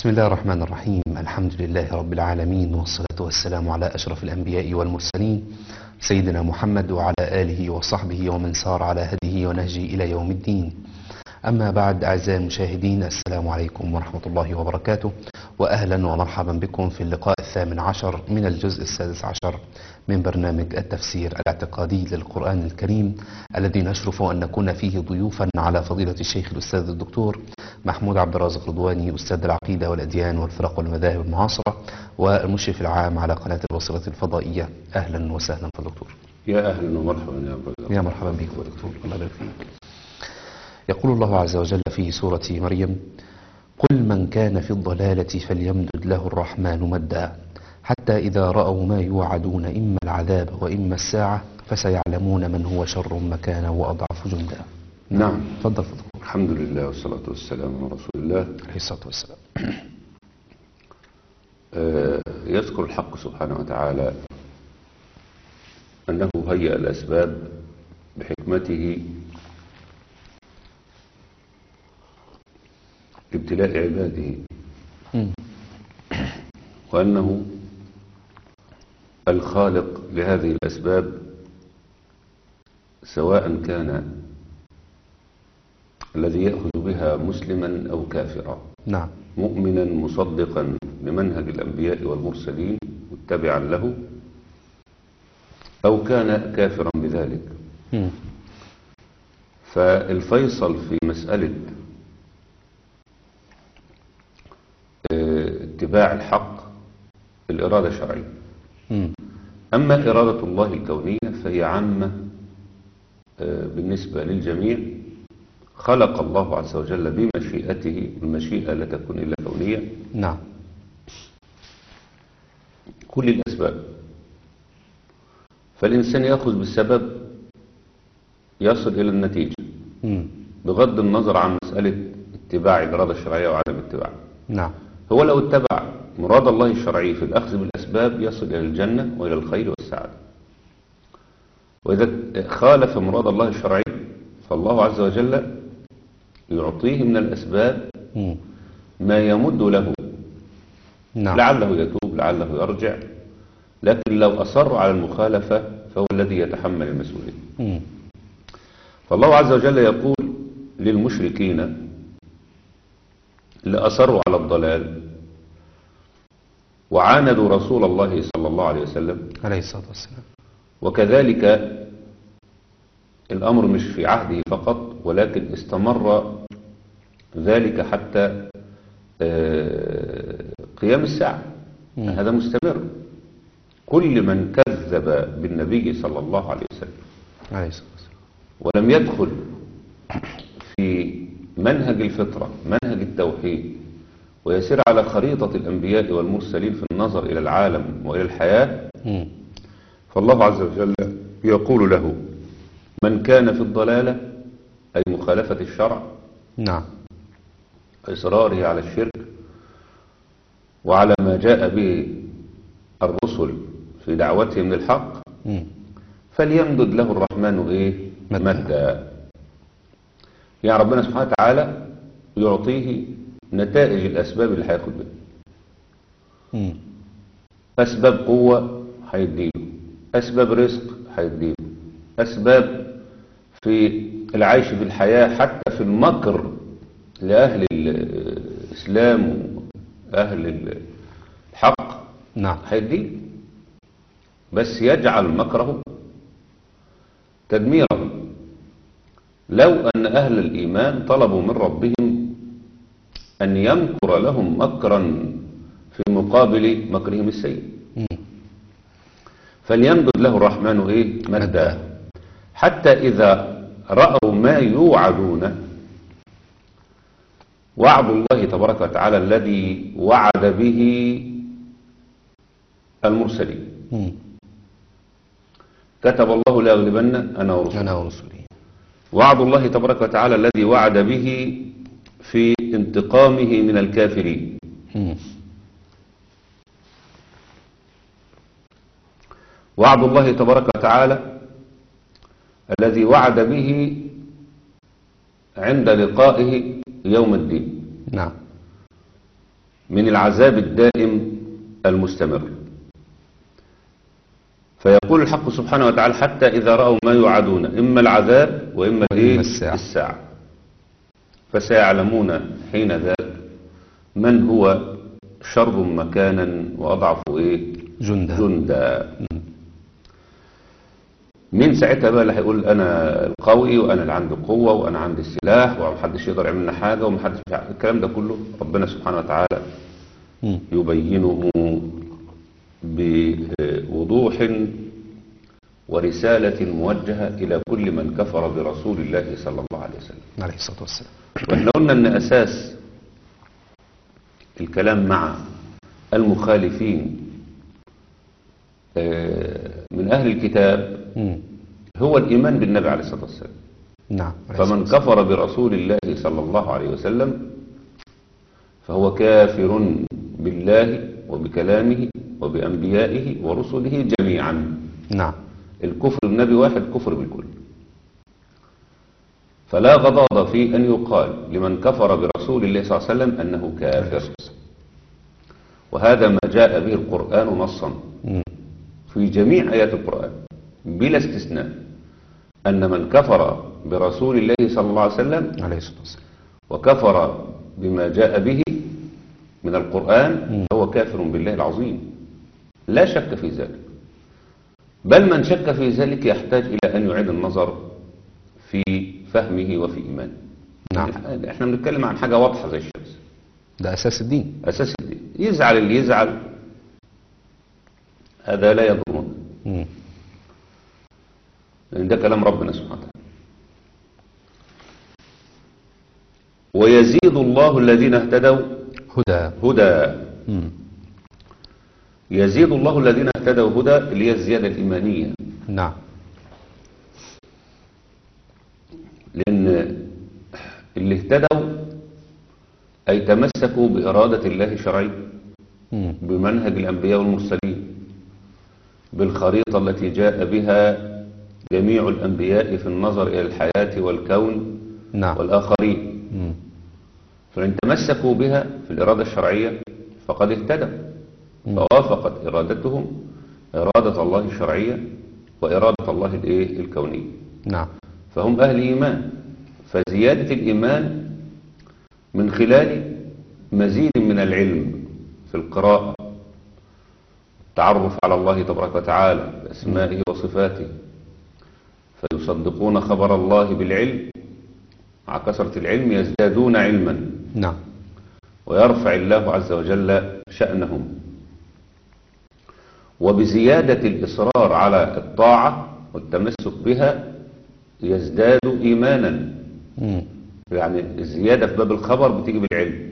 بسم الله الرحمن الرحيم الحمد لله رب العالمين والصلاة والسلام على أشرف الأنبياء والمرسلين سيدنا محمد وعلى آله وصحبه ومن سار على هديه ونهجه إلى يوم الدين أما بعد أعزائي المشاهدين السلام عليكم ورحمة الله وبركاته وأهلا ومرحبا بكم في اللقاء الثامن عشر من الجزء السادس عشر من برنامج التفسير الاعتقادي للقرآن الكريم الذي نشرف أن نكون فيه ضيوفا على فضيلة الشيخ الأستاذ الدكتور محمود عبد الرازق رضواني أستاذ العقيدة والأديان والفرق والمذاهب المعاصرة والمشرف العام على قناة البصرة الفضائية أهلا وسهلا في الدكتور يا أهلا ومرحبا يا أبو يا مرحبا بك يا دكتور الله يبارك فيك يقول الله عز وجل في سورة مريم قل من كان في الضلالة فليمدد له الرحمن مدا حتى إذا رأوا ما يوعدون إما العذاب وإما الساعة فسيعلمون من هو شر مكانا وأضعف جندا نعم تفضل فضل الحمد لله والصلاة والسلام على رسول الله عليه الصلاة والسلام آه، يذكر الحق سبحانه وتعالى أنه هيأ الأسباب بحكمته لابتلاء عباده مم. وأنه الخالق لهذه الأسباب سواء كان الذي يأخذ بها مسلما أو كافرا نعم مؤمنا مصدقا بمنهج الأنبياء والمرسلين متبعا له أو كان كافرا بذلك مم. فالفيصل في مسألة آه، اتباع الحق الإرادة الشرعية مم. أما إرادة الله الكونية فهي عامة آه، بالنسبة للجميع خلق الله عز وجل بمشيئته المشيئة لا تكون إلا كونية نعم كل الأسباب فالإنسان يأخذ بالسبب يصل إلى النتيجة مم. بغض النظر عن مسألة اتباع الإرادة الشرعية وعدم اتباعها نعم هو لو اتبع مراد الله الشرعي في الأخذ بالأسباب يصل إلى الجنة وإلى الخير والسعادة وإذا خالف مراد الله الشرعي فالله عز وجل يعطيه من الأسباب مم. ما يمد له نعم لعله يتوب لعله يرجع لكن لو أصر على المخالفة فهو الذي يتحمل المسؤولية مم. فالله عز وجل يقول للمشركين اللي أصروا على الضلال وعاندوا رسول الله صلى الله عليه وسلم عليه الصلاة والسلام وكذلك الأمر مش في عهده فقط ولكن استمر ذلك حتى آه، قيام الساعة مم. هذا مستمر كل من كذب بالنبي صلى الله عليه وسلم عليه الصلاة والسلام ولم يدخل في منهج الفطرة منهج التوحيد ويسير على خريطة الأنبياء والمرسلين في النظر إلى العالم وإلى الحياة مم. فالله عز وجل يقول له من كان في الضلالة أي مخالفة الشرع نعم إصراره على الشرك وعلى ما جاء به الرسل في دعوتهم للحق مم. فليمدد له الرحمن إيه مدا. مدا يعني ربنا سبحانه وتعالى يعطيه نتائج الأسباب اللي هياخد بها مم. أسباب قوة هيديله أسباب رزق هيديله أسباب في العيش في الحياة حتى في المكر لأهل الإسلام وأهل الحق نعم هيديه بس يجعل مكره تدميره لو أن أهل الإيمان طلبوا من ربهم أن يمكر لهم مكرا في مقابل مكرهم السيء مم. فليمدد له الرحمن إيه مدا حتى إذا رأوا ما يوعدون وعد الله تبارك وتعالى الذي وعد به المرسلين مم. كتب الله لأغلبن أنا ورسلي أنا ورسولي وعد الله تبارك وتعالى الذي وعد به في انتقامه من الكافرين مم. وعد الله تبارك وتعالى الذي وعد به عند لقائه يوم الدين نعم من العذاب الدائم المستمر فيقول الحق سبحانه وتعالى حتى إذا رأوا ما يوعدون إما العذاب وإما الإيه؟ الساعة. الساعة فسيعلمون حين ذاك من هو شر مكانا وأضعف إيه؟ جندا جندا مين ساعتها بقى اللي هيقول انا القوي وانا اللي عندي قوه وانا عندي السلاح ومحدش يقدر يعمل لنا حاجه ومحدش مش عارف- الكلام ده كله ربنا سبحانه وتعالى مم. يبينه بوضوح ورسالة موجهة إلى كل من كفر برسول الله صلى الله عليه وسلم عليه الصلاة والسلام واحنا قلنا ان اساس الكلام مع المخالفين آه، من اهل الكتاب مم. هو الايمان بالنبي عليه الصلاه والسلام نعم عليه فمن الصلاة كفر برسول الله صلى الله عليه وسلم فهو كافر بالله وبكلامه وبانبيائه ورسله جميعا والسلام. نعم الكفر بالنبي واحد كفر بالكل فلا غضاض في أن يقال لمن كفر برسول الله صلى الله عليه وسلم أنه كافر وهذا ما جاء به القرآن نصا مم. في جميع آيات القرآن بلا استثناء أن من كفر برسول الله صلى الله عليه وسلم عليه الصلاة والسلام وكفر بما جاء به من القرآن هو كافر بالله العظيم لا شك في ذلك بل من شك في ذلك يحتاج إلى أن يعيد النظر في فهمه وفي إيمانه نعم. احنا بنتكلم عن حاجة واضحة زي الشمس ده أساس الدين أساس الدين يزعل اللي يزعل هذا لا يضرنا مم. لأن ده كلام ربنا سبحانه وتعالى ويزيد الله الذين اهتدوا هدى هدى مم. يزيد الله الذين اهتدوا هدى اللي هي الزيادة الإيمانية نعم لأن اللي اهتدوا أي تمسكوا بإرادة الله الشرعية مم. بمنهج الأنبياء والمرسلين بالخريطة التي جاء بها جميع الأنبياء في النظر إلى الحياة والكون نعم والآخرين مم. فإن تمسكوا بها في الإرادة الشرعية فقد اهتدوا فوافقت إرادتهم إرادة الله الشرعية وإرادة الله الإيه؟ الكونية نعم فهم أهل إيمان فزيادة الإيمان من خلال مزيد من العلم في القراءة التعرف على الله تبارك وتعالى بأسمائه وصفاته فيصدقون خبر الله بالعلم مع كثرة العلم يزدادون علما نعم ويرفع الله عز وجل شأنهم وبزيادة الإصرار على الطاعة والتمسك بها يزداد إيمانا مم. يعني الزيادة في باب الخبر بتيجي بالعلم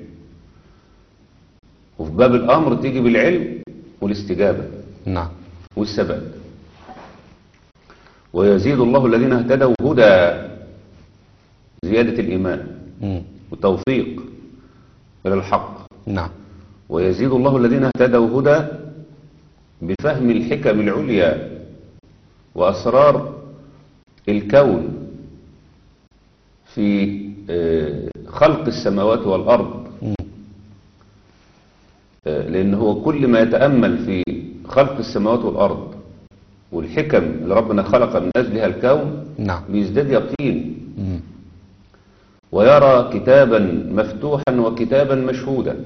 وفي باب الأمر تيجي بالعلم والاستجابة نعم والثبات ويزيد الله الذين اهتدوا هدى زيادة الإيمان مم. وتوفيق إلى الحق نعم ويزيد الله الذين اهتدوا هدى بفهم الحكم العليا وأسرار الكون في آه، خلق السماوات والأرض مم. آه، لأن هو كل ما يتأمل في خلق السماوات والأرض والحكم اللي ربنا خلق من أجلها الكون نعم بيزداد يقين مم. ويرى كتابا مفتوحا وكتابا مشهودا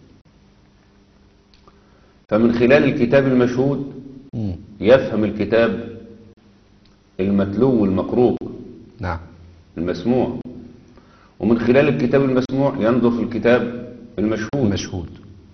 فمن خلال الكتاب المشهود مم. يفهم الكتاب المتلو المقروء نعم المسموع ومن خلال الكتاب المسموع ينظر في الكتاب المشهود مشهود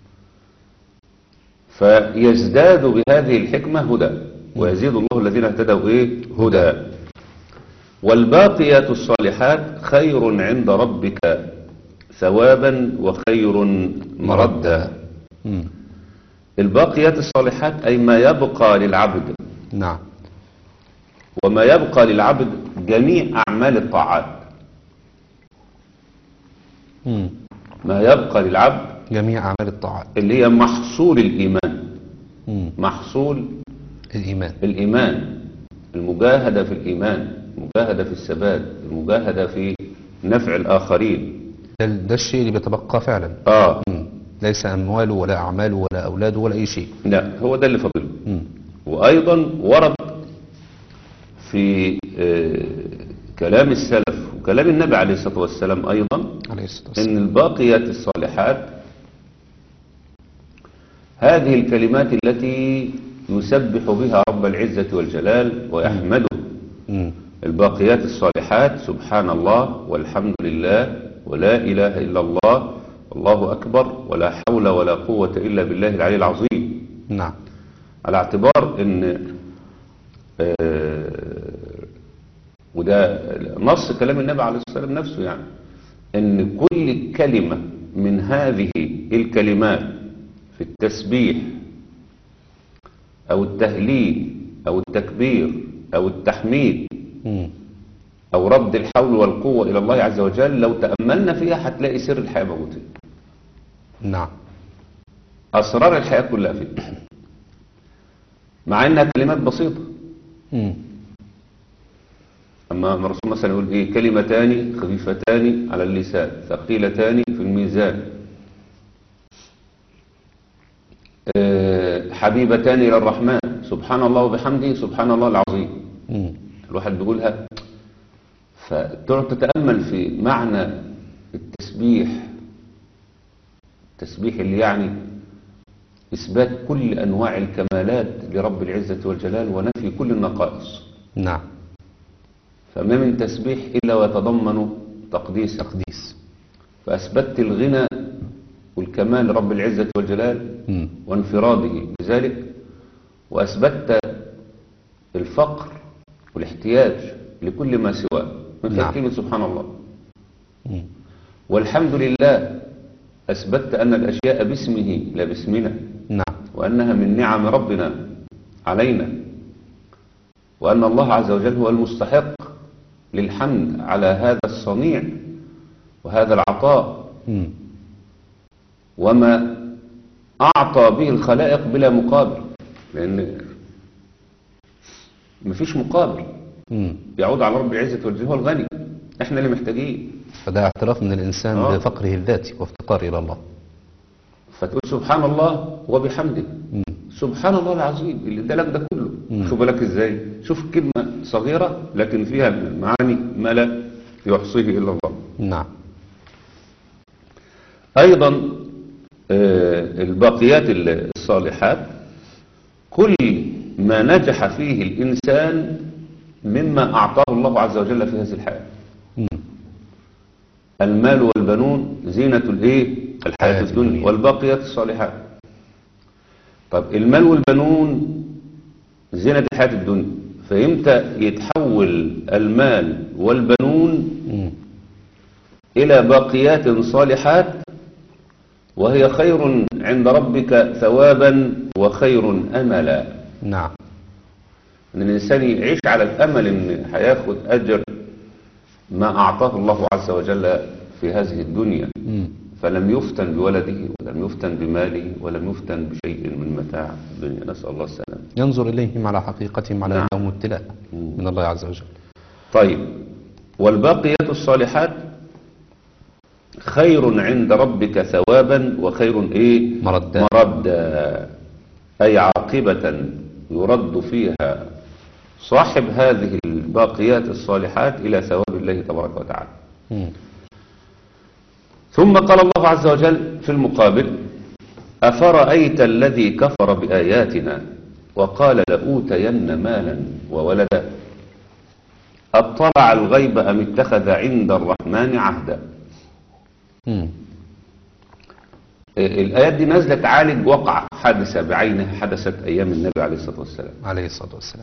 فيزداد بهذه الحكمة هدى ويزيد الله الذين اهتدوا ايه هدى والباقيات الصالحات خير عند ربك ثوابا وخير مردا مم. الباقيات الصالحات أي ما يبقى للعبد نعم وما يبقى للعبد جميع أعمال الطاعات مم. ما يبقى للعبد جميع أعمال الطاعات اللي هي محصول الإيمان مم. محصول الإيمان الإيمان المجاهدة في الإيمان المجاهدة في الثبات المجاهدة في نفع الآخرين ده, ده الشيء اللي بيتبقى فعلا آه مم. ليس أمواله ولا أعماله ولا أولاده ولا أي شيء لا هو ده اللي فاضله مم. وأيضا ورد في آه، كلام السلف وكلام النبي عليه الصلاة والسلام أيضا عليه الصلاة والسلام إن الباقيات الصالحات هذه الكلمات التي يسبح بها رب العزة والجلال ويحمده مم. الباقيات الصالحات سبحان الله والحمد لله ولا إله إلا الله والله أكبر ولا حول ولا قوة إلا بالله العلي العظيم نعم على اعتبار ان آه، وده نص كلام النبي عليه الصلاة والسلام نفسه يعني ان كل كلمة من هذه الكلمات في التسبيح او التهليل او التكبير او التحميد مم. او رد الحول والقوة الى الله عز وجل لو تأملنا فيها هتلاقي سر الحياة موجود فيها نعم اسرار الحياة كلها فيها مع انها كلمات بسيطة مم. أما الرسول مثلا يقول إيه كلمتان خفيفتان على اللسان ثقيلتان في الميزان آه، حبيبتان إلى الرحمن سبحان الله وبحمده سبحان الله العظيم مم. الواحد بيقولها فتقعد تتأمل في معنى التسبيح التسبيح اللي يعني إثبات كل أنواع الكمالات لرب العزة والجلال ونفي كل النقائص نعم فما من تسبيح إلا ويتضمن تقديس تقديس فأثبتت الغنى والكمال لرب العزة والجلال مم. وانفراده بذلك وأثبتت الفقر والاحتياج لكل ما سواه من نعم. خلال كلمة سبحان الله مم. والحمد لله أثبتت أن الأشياء باسمه لا باسمنا نعم وأنها من نعم ربنا علينا وأن الله عز وجل هو المستحق للحمد على هذا الصنيع وهذا العطاء مم. وما أعطى به الخلائق بلا مقابل لأن مفيش مقابل مم. يعود على رب العزة والجل هو الغني احنا اللي محتاجين فده اعتراف من الإنسان آه. بفقره الذاتي وافتقاره إلى الله فتقول سبحان الله وبحمده مم. سبحان الله العظيم اللي ادالك ده كله مم. شوف بالك ازاي شوف كلمة صغيرة لكن فيها من المعاني ما لا يحصيه إلا الله نعم أيضا آه، الباقيات الصالحات كل ما نجح فيه الإنسان مما أعطاه الله عز وجل في هذه الحياة مم. المال والبنون زينة الايه الحياة حياة الدنيا الدنيا. والباقيات الصالحات طب المال والبنون زينة الحياة الدنيا فإمتى يتحول المال والبنون مم. إلى باقيات صالحات وهي خير عند ربك ثوابا وخير أملا نعم ان الانسان يعيش على الامل ان هياخد اجر ما اعطاه الله عز وجل في هذه الدنيا مم. فلم يفتن بولده ولم يفتن بماله ولم يفتن بشيء من متاع الدنيا نسال الله السلامه ينظر إليهم على حقيقتهم على نعم. أنهم ابتلاء مم. من الله عز وجل طيب والباقيات الصالحات خير عند ربك ثوابا وخير ايه مردا مردا اي عاقبه يرد فيها صاحب هذه الباقيات الصالحات الى ثواب الله تبارك وتعالى مم. ثم قال الله عز وجل في المقابل أفرأيت الذي كفر بآياتنا وقال لأوتين مالا وولدا أطلع الغيب أم اتخذ عند الرحمن عهدا مم. إيه، الآيات دي نازلة تعالج وقعة حادثة بعينها حدثت أيام النبي عليه الصلاة والسلام عليه الصلاة والسلام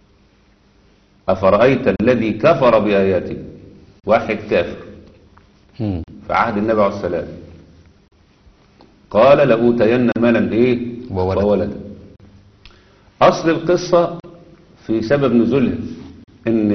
أفرأيت الذي كفر بآياتنا واحد كافر مم. في عهد النبي عليه السلام قال لأوتين مالا إيه وولدا. وولدا أصل القصة في سبب نزولها إن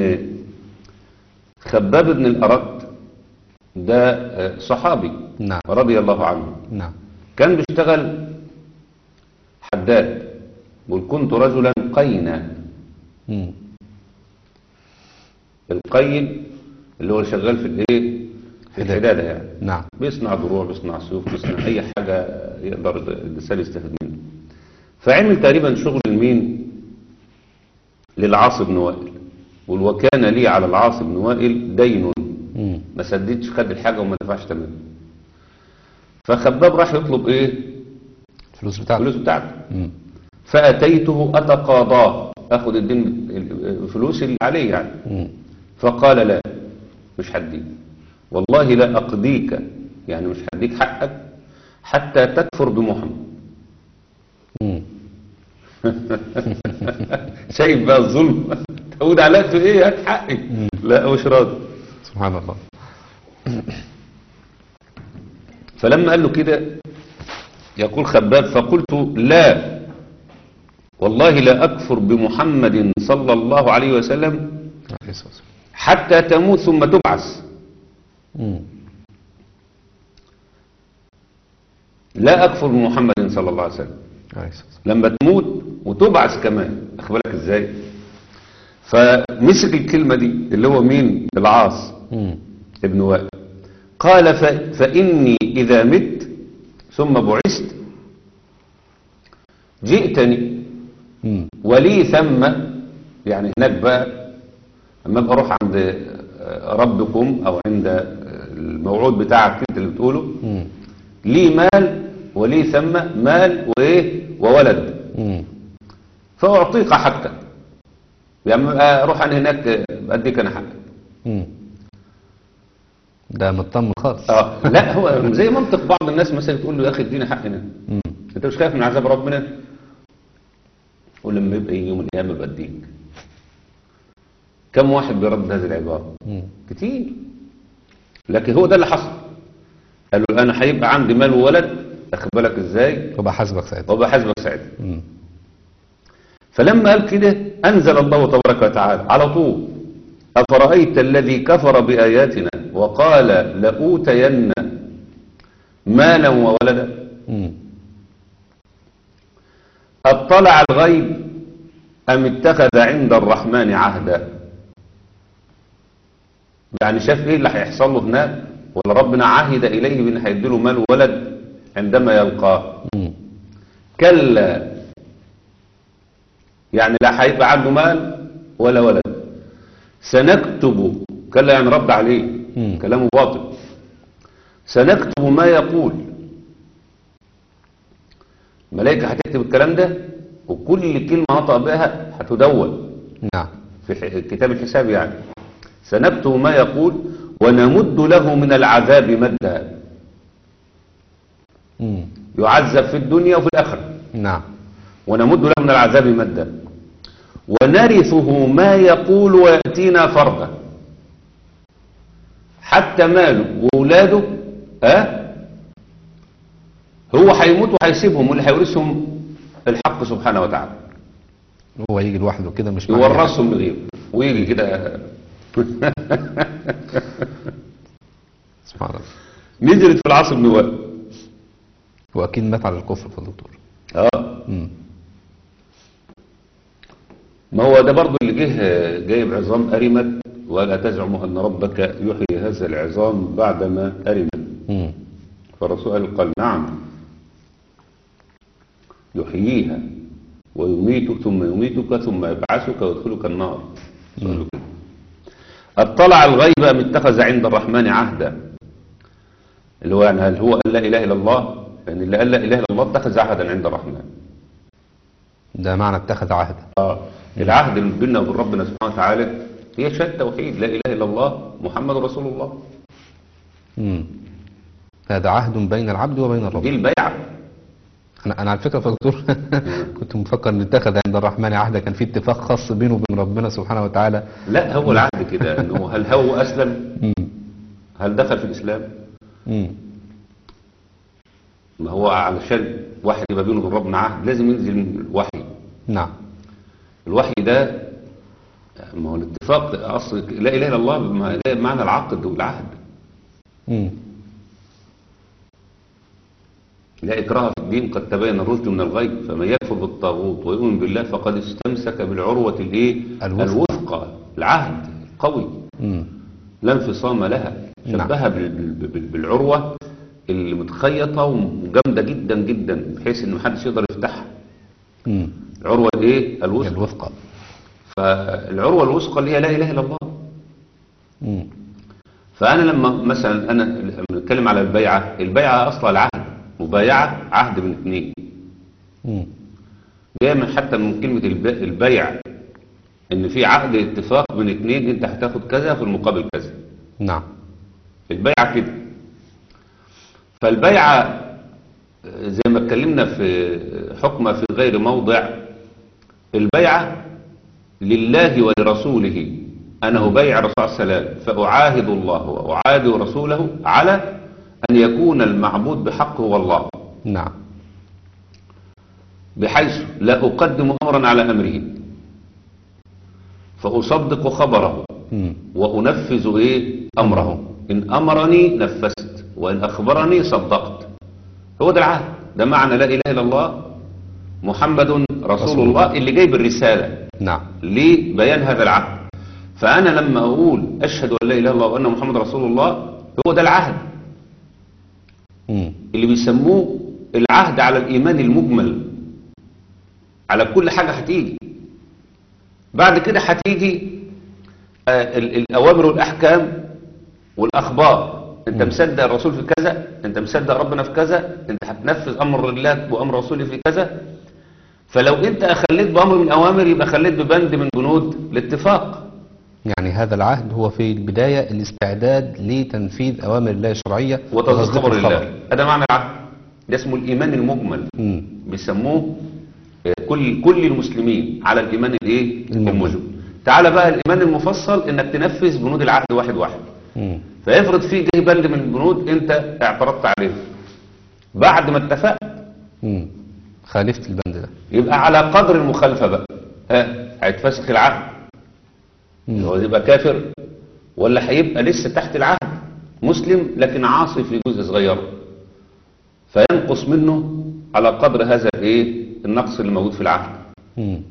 خباب بن الأرد ده آه، صحابي نعم رضي الله عنه نعم كان بيشتغل حداد بيقول كنت رجلا قينا مم. القين اللي هو شغال في الايه في حدادة. الحدادة يعني نعم بيصنع دروع بيصنع سيوف بيصنع أي حاجة يقدر الإنسان يستفيد منها فعمل تقريبا شغل لمين للعاص بن وائل وقال وكان لي على العاص بن وائل دين مم. ما سددش خد الحاجة وما دفعش تمام فخباب راح يطلب ايه الفلوس بتاعته الفلوس بتاعته مم. فأتيته أتقاضاه أخذ الدين الفلوس اللي عليه يعني مم. فقال لا مش هديك والله لا أقضيك يعني مش هديك حقك حتى تكفر بمحمد مم. شايف بقى الظلم تقول عليك في ايه هات حقي لا مش راضي سبحان الله فلما قال له كده يقول خباب فقلت لا والله لا أكفر بمحمد صلى الله عليه وسلم عليه الصلاة والسلام. حتى تموت ثم تبعث مم. لا أكفر بمحمد صلى الله عليه وسلم عليه الصلاة والسلام. لما تموت وتبعث كمان أخبرك إزاي فمسك الكلمة دي اللي هو مين العاص مم. ابن وائل قال ف... فإني إذا مت ثم بعثت جئتني مم. ولي ثم يعني هناك بقى اما ابقى اروح عند ربكم او عند الموعود بتاعك انت اللي بتقوله مم. لي مال ولي ثم مال وايه وولد مم. فاعطيك حقك يعني أبقى اروح انا هناك اديك انا حقك مم. ده مطمن خالص اه لا هو زي منطق بعض الناس مثلا تقول له يا اخي اديني حقنا مم. انت مش خايف من عذاب ربنا ولما يبقى يجي يوم القيامه بديك كم واحد بيرد هذه العباره مم. كتير لكن هو ده اللي حصل قال له انا هيبقى عندي مال وولد اخد بالك ازاي وبقى حاسبك ساعتها وبحاسبك ساعتها مم. فلما قال كده انزل الله تبارك وتعالى على طول افرايت الذي كفر باياتنا وقال لاوتين مالا وولدا مم. اطلع الغيب ام اتخذ عند الرحمن عهدا يعني شاف ايه اللي هيحصل له هناك ولا ربنا عهد اليه بان هيديله مال وولد عندما يلقاه مم. كلا يعني لا هيبقى عنده مال ولا ولد سنكتب كلا يعني رد عليه مم. كلامه باطل سنكتب ما يقول الملائكة هتكتب الكلام ده وكل كلمة نطق بها هتدون نعم في ح- كتاب الحساب يعني سنكتب ما يقول ونمد له من العذاب مدا مم. يعذب في الدنيا وفي الآخرة نعم ونمد له من العذاب مدا ونرثه ما يقول ويأتينا فردا حتى ماله وولاده ها هو هيموت وهيسيبهم واللي هيورثهم الحق سبحانه وتعالى هو يجي لوحده كده مش معاه يورثهم لغيره ويجي كده سبحان الله نزلت في العصر بن وائل واكيد مات على الكفر في الدكتور اه مم. ما هو ده برضو اللي جه جايب عظام أرمت ولا تزعم أن ربك يحيي هذا العظام بعدما أرمت مم. فالرسول قال- قال نعم يحييها ويميتك ثم يميتك ثم يبعثك ويدخلك النار قال له كده. اطلع الغيب ام اتخذ عند الرحمن عهدا اللي هو يعني هل هو قال لا اله الا الله يعني اللي قال لا اله الا الله اتخذ عهدا عند الرحمن ده معنى اتخذ عهدا اه العهد اللي بيننا وبين ربنا سبحانه وتعالى هي شهاده توحيد لا اله الا الله محمد رسول الله مم. هذا عهد بين العبد وبين دي الرب البيعه انا انا على فكره يا دكتور كنت مفكر ان اتخذ عند الرحمن عهدا كان في اتفاق خاص بينه وبين ربنا سبحانه وتعالى لا هو العهد كده انه هل هو اسلم مم. هل دخل في الاسلام مم. ما هو علشان واحد يبقى بينه وبين ربنا عهد لازم ينزل الوحي نعم الوحي ده ما هو الاتفاق اصل لا اله الا الله ما ده معنى العقد والعهد مم. لا اكراه في الدين قد تبين الرشد من الغي فمن يكفر بالطاغوت ويؤمن بالله فقد استمسك بالعروه الايه الوثقى. الوثقى العهد القوي مم. لا انفصام لها نعم. شبهها بال- بال- بال- بالعروة اللي متخيطة وجامدة جدا جدا بحيث ان محدش يقدر يفتحها مم. العروة الايه الوثقى الوثقى فالعروة الوثقى اللي هي لا اله الا الله مم. فانا لما مثلا انا لما بنتكلم على البيعة البيعة اصلا العهد مبايعة عهد من اثنين مم. جاي من حتى من كلمة الب- البيع ان في عقد اتفاق بين اثنين انت هتاخد كذا في المقابل كذا نعم البيعة كده فالبيعة زي ما اتكلمنا في حكمة في غير موضع البيعة لله ولرسوله أنا أبيع الرسول صلى الله عليه وسلم فأعاهد الله وأعاهد رسوله على أن يكون المعبود بحق هو الله نعم بحيث لا أقدم أمرا على أمره فأصدق خبره مم. وأنفذ إيه أمره إن أمرني نفذت وإن أخبرني صدقت هو ده العهد ده معنى لا إله إلا الله محمد رسول, رسول الله اللي جاي بالرسالة نعم لبيان هذا العهد فأنا لما أقول أشهد أن لا إله إلا الله وأن محمد رسول الله هو ده العهد مم. اللي بيسموه العهد على الإيمان المجمل على كل حاجة هتيجي بعد كده هتيجي آه، ال- الأوامر والأحكام والأخبار أنت مصدق الرسول في كذا أنت مصدق ربنا في كذا أنت هتنفذ أمر الله وأمر رسوله في كذا فلو أنت أخليت بأمر من الأوامر يبقى خليت ببند من بنود الاتفاق يعني هذا العهد هو في البداية الاستعداد لتنفيذ أوامر الله الشرعية وتصديق خبر الخبر. الله هذا معنى العهد ده اسمه الإيمان المجمل مم. بيسموه آه، كل كل المسلمين على الايمان الايه المجمل. المجمل تعالى بقى الايمان المفصل انك تنفذ بنود العهد واحد واحد مم. فيفرض فيه جه بند من البنود انت اعترضت عليه بعد ما اتفقت مم. خالفت البند ده يبقى على قدر المخالفه بقى ها هيتفسخ العهد مم. هو يبقى كافر ولا هيبقى لسه تحت العهد مسلم لكن عاصي في جزء صغير فينقص منه على قدر هذا الايه النقص اللي موجود في العهد مم.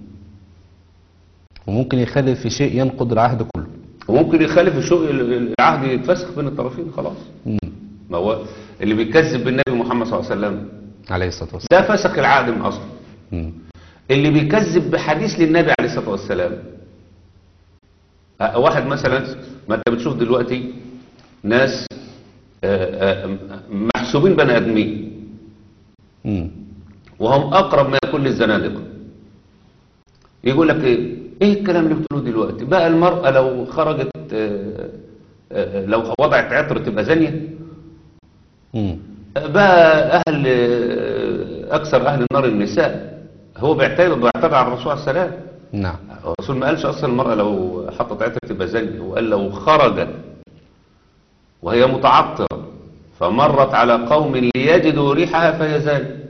وممكن يخالف في شيء ينقض العهد كله وممكن يخالف الشو... العهد يتفسخ بين الطرفين خلاص مم. ما هو اللي بيكذب بالنبي محمد صلى الله عليه وسلم عليه الصلاة والسلام ده فسخ العهد من اصله مم. اللي بيكذب بحديث للنبي عليه الصلاة والسلام أه، واحد مثلا ما انت بتشوف دلوقتي ناس آه، آه، محسوبين بني ادمين مم. وهم اقرب ما يكون للزنادقه يقول لك ايه ايه الكلام اللي بتقوله دلوقتي بقى المرأة لو خرجت آه، آه، لو وضعت عطر تبقى زانية مم. بقى اهل آه، اكثر اهل النار النساء هو بيعتبر بيعتبر على الرسول عليه السلام نعم الرسول ما قالش اصلا المرأة لو حطت عطر تبقى زانية هو قال لو خرجت وهي متعطرة فمرت على قوم ليجدوا ريحها فهي زانية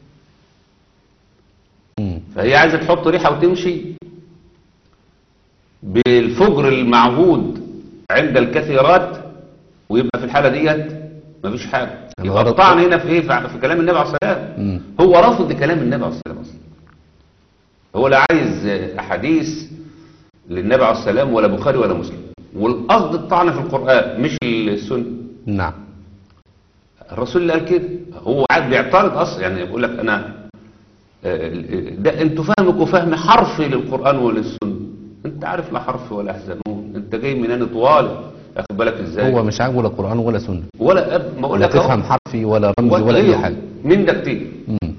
مم. فهي عايزة تحط ريحة وتمشي بالفجر المعهود عند الكثيرات ويبقى في الحالة ديت مفيش حاجة يبقى الغرض- الطعن هنا في ايه في في كلام النبي عليه الصلاة والسلام مم. هو رافض كلام النبي عليه الصلاة والسلام أصلا هو لا عايز أحاديث للنبي عليه السلام ولا بخاري ولا مسلم والقصد الطعن في القرآن مش السنة نعم الرسول اللي قال كده هو قاعد بيعترض اصلا يعني يقول لك انا آه، ده انتوا فهمكم فهم حرفي للقران وللسنه انت عارف لا حرف ولا حزنون انت جاي منين طوال اخد بالك ازاي هو مش عاجبه لا قرآن ولا سنة ولا أب ما اقول ولا لك أهو، تفهم حرفي ولا رمزي ولا وغيره أي حاجة من ده كتير مم.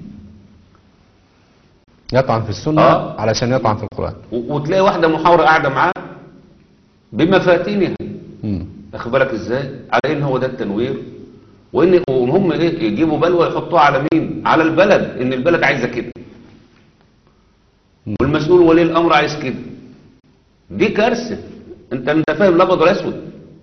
يطعن في السنة آه. علشان يطعن في القرآن و- وتلاقي واحده محاوره قاعده معاه بمفاتينها مم. واخد بالك ازاي على ان هو ده التنوير وان وهم ايه يجيبوا بلوى يحطوها على مين على البلد ان البلد عايزه كده والمسؤول ولي الامر عايز كده دي كارثه انت انت فاهم الابيض والاسود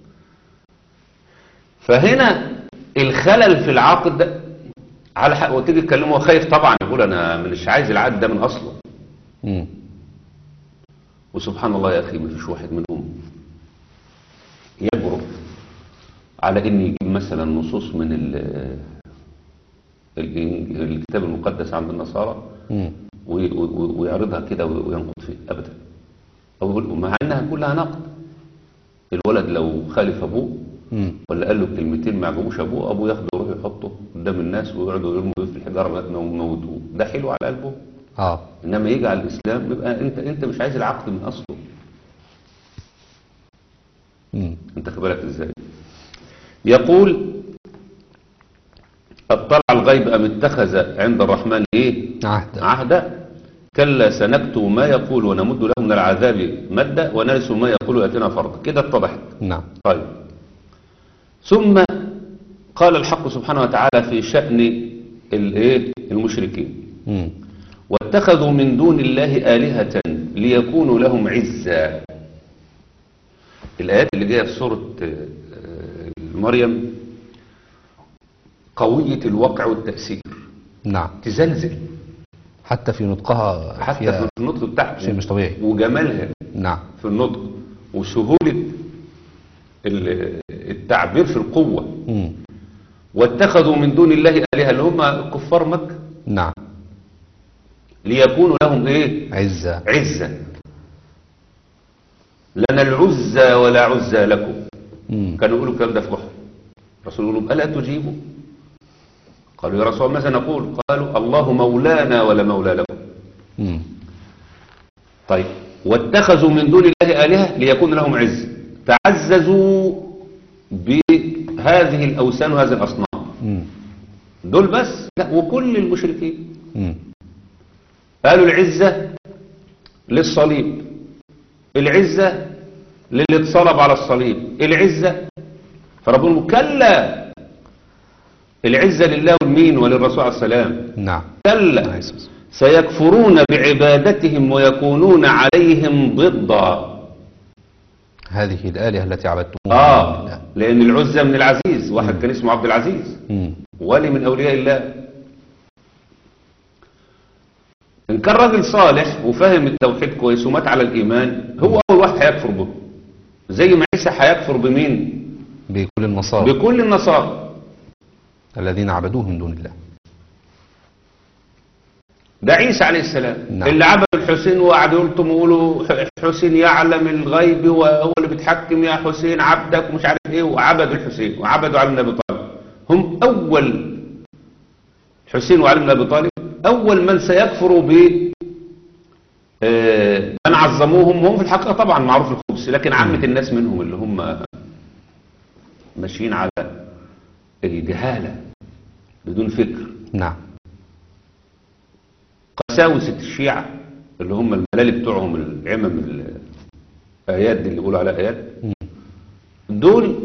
فهنا الخلل في العقد ده على حق وتيجي تكلمه هو خايف طبعا يقول انا مش عايز العقد ده من اصله مم. وسبحان الله يا أخي ما فيش واحد منهم يجرؤ على أن يجيب مثلا نصوص من ال- ال- الكتاب المقدس عند النصارى مم. وي- وي- ويعرضها كده وينقض فيه أبدا أو يقول مع أنها كلها نقد الولد لو خالف أبوه مم. ولا قال له كلمتين ما عجبوش ابوه ابوه ياخده يروح يحطه قدام الناس ويقعدوا يرموا في الحجاره لغايه ما يموتوه ده حلو على قلبه اه انما يجي على الاسلام يبقى انت انت مش عايز العقد من اصله مم. انت بالك ازاي يقول اطلع الغيب ام اتخذ عند الرحمن ايه عهد عهدا كلا سنكتب ما يقول ونمد له من العذاب مدا ونرث ما يقول ياتينا فرضا كده اتضحت نعم طيب ثم قال الحق سبحانه وتعالى في شأن الايه المشركين مم. واتخذوا من دون الله آلهة ليكونوا لهم عزا الآيات اللي جاية في سورة آه، آه، مريم قوية الوقع والتأثير نعم تزلزل حتى في نطقها حتى فيها في النطق بتاعها شيء مش طبيعي وجمالها نعم في النطق وسهولة ال- التعبير في القوة مم. واتخذوا من دون الله آلهة اللي هم كفار مكة نعم ليكونوا لهم ايه عزة عزة لنا العزة ولا عزة لكم مم. كانوا يقولوا الكلام ده في أحد الرسول يقول لهم ألا تجيبوا قالوا يا رسول الله ماذا نقول قالوا الله مولانا ولا مولى لكم مم. طيب واتخذوا من دون الله آلهة ليكون لهم عز تعززوا بهذه الأوثان وهذه الأصنام مم. دول بس لا وكل المشركين مم. قالوا العزة للصليب العزة للي اتصلب على الصليب العزة فربنا يقول كلا العزة لله والمين وللرسول عليه السلام نعم كلا عليه الصلاة والسلام. سيكفرون بعبادتهم ويكونون عليهم ضدا هذه الآلهة التي عبدتموها آه لا. لأن العزة من العزيز واحد كان اسمه عبد العزيز مم. ولي من أولياء الله إن كان راجل صالح وفهم التوحيد كويس ومات على الإيمان هو أول واحد هيكفر به زي ما عيسى هيكفر بمين بكل النصارى بكل النصارى الذين عبدوه من دون الله ده عيسى عليه السلام نعم. اللي عبد الحسين وقعد يلطم ويقولوا ح- حسين يعلم الغيب وهو اللي بيتحكم يا حسين عبدك ومش عارف ايه وعبدوا الحسين وعبدوا علي بن ابي طالب هم اول حسين وعلي بن ابي طالب اول من سيكفروا ب آه، من عظموهم هم في الحقيقه طبعا معروف الخبز لكن عامه الناس منهم اللي هم ماشيين على الجهاله بدون فكر نعم قساوسة الشيعة اللي هم الملالي بتوعهم العمم الآيات دي اللي بيقولوا عليها آيات دول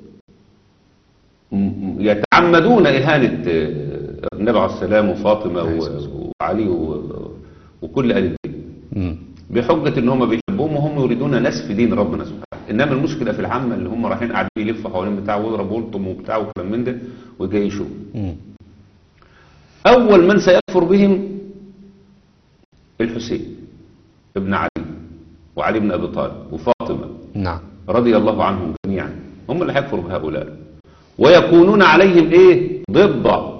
م- م- يتعمدون إهانة آه، النبي عليه السلام وفاطمة عليه و- الصلاة والسلام. وعلي و- وكل آل الدين مم. بحجة ان هم بيحبوهم وهم يريدون نسف دين ربنا سبحانه انما المشكلة في العامة اللي هم رايحين قاعدين يلفوا حوالين بتاع ويضربوا لطم وبتاع وكلام من ده ويجيشوا مم. أول من سيكفر بهم الحسين ابن علي وعلي بن أبي طالب وفاطمة نعم رضي الله عنهم جميعا هم اللي هيكفروا بهؤلاء ويكونون عليهم ايه ضد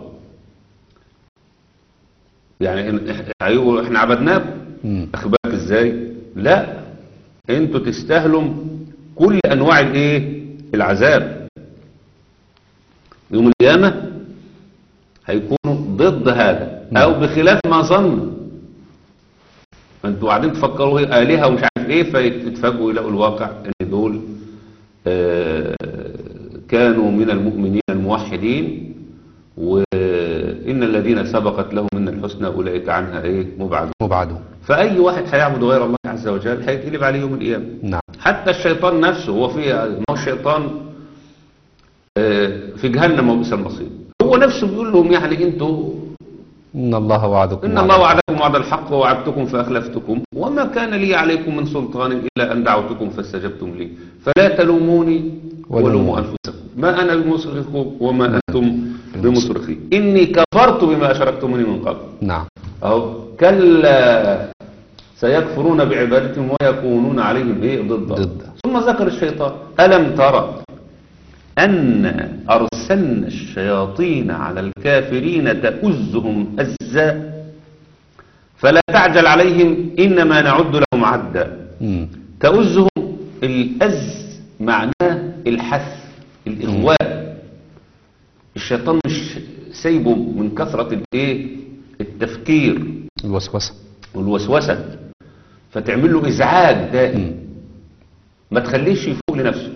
يعني إن- هيقولوا احنا عبدناكم مم. اخبارك ازاي لا انتوا تستاهلوا كل انواع الايه العذاب يوم القيامه هيكونوا ضد هذا او بخلاف ما ظن انتوا قاعدين تفكروا ايه الهه ومش عارف ايه فيتفاجئوا يلاقوا الواقع ان دول آه، كانوا من المؤمنين الموحدين وان الذين سبقت لهم من الحسنى اولئك عنها ايه مبعدون مبعدون فأي واحد هيعبد غير الله عز وجل هيتقلب عليه يوم القيامة نعم حتى الشيطان نفسه هو في ما هو الشيطان آه، في جهنم وبئس المصير هو نفسه بيقول لهم يعني انتوا إن الله وعدكم ان وعد الله وعدكم وعد الحق ووعدتكم فاخلفتكم وما كان لي عليكم من سلطان الا ان دعوتكم فاستجبتم لي فلا تلوموني ولوموا ولوموا انفسكم ما انا بمصرخكم وما انتم بمصرخي اني كفرت بما اشركتموني من قبل نعم أو كلا سيكفرون بعبادتهم ويكونون عليهم ايه ضد ضد. ثم ذكر الشيطان ألم ترى أن أرسلنا الشياطين على الكافرين تؤزهم أزا فلا تعجل عليهم إنما نعد لهم عدا مم. تؤزهم الأز معناه الحث الإغواء الشيطان مش سايبه من كثرة الايه التفكير الوسوسة والوسوسة فتعمل له إزعاج دائم ما تخليش يفوق لنفسه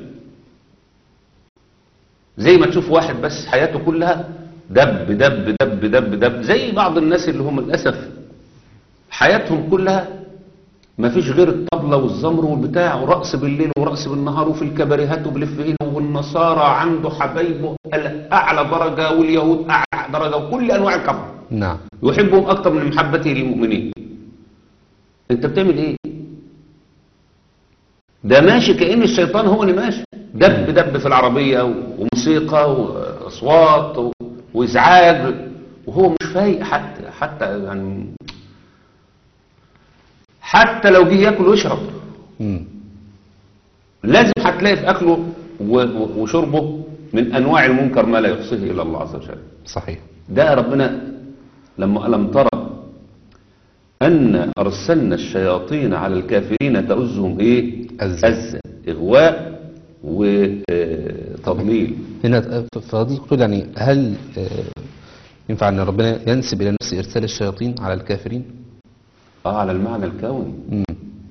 زي ما تشوف واحد بس حياته كلها دب دب دب دب دب زي بعض الناس اللي هم للأسف حياتهم كلها ما فيش غير الطبلة والزمر والبتاع ورقص بالليل ورقص بالنهار وفي الكباريهات وبلف هنا والنصارى عنده حبايبه أعلى درجة واليهود أعلى درجة وكل أنواع الكفر نعم يحبهم أكثر من محبته للمؤمنين أنت بتعمل إيه؟ ده ماشي كأن الشيطان هو اللي ماشي دب دب في العربية وموسيقى وأصوات و- وإزعاج وهو مش فايق حتى حتى يعني حتى لو جه ياكل ويشرب مم. لازم هتلاقي في أكله و- و- وشربه من أنواع المنكر ما لا يحصيه إلا الله عز وجل صحيح ده ربنا لما ألم ترى أن أرسلنا الشياطين على الكافرين تؤزهم إيه أزا. أزا إغواء وتضليل هنا فضيلة تقول يعني هل آه، ينفع أن ربنا ينسب إلى نفسه إرسال الشياطين على الكافرين؟ آه على المعنى الكوني مم.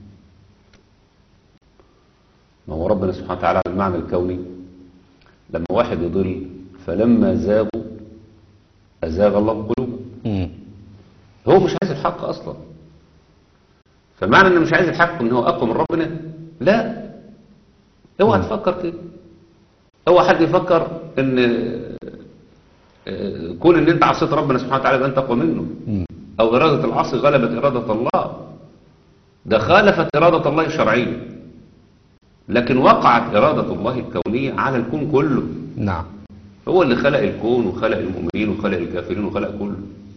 ما هو ربنا سبحانه وتعالى على المعنى الكوني لما واحد يضل فلما زاغوا أزاغ الله قلوبهم مم. هو مش عايز الحق اصلا فمعنى انه مش عايز الحق ان هو اقوى من ربنا لا اوعى تفكر كده اوعى حد يفكر ان آه، كون ان انت عصيت ربنا سبحانه وتعالى يبقى انت اقوى منه مم. او اراده العاصي غلبت اراده الله ده خالفت اراده الله الشرعيه لكن وقعت اراده الله الكونيه على الكون كله نعم هو اللي خلق الكون وخلق المؤمنين وخلق الكافرين وخلق كله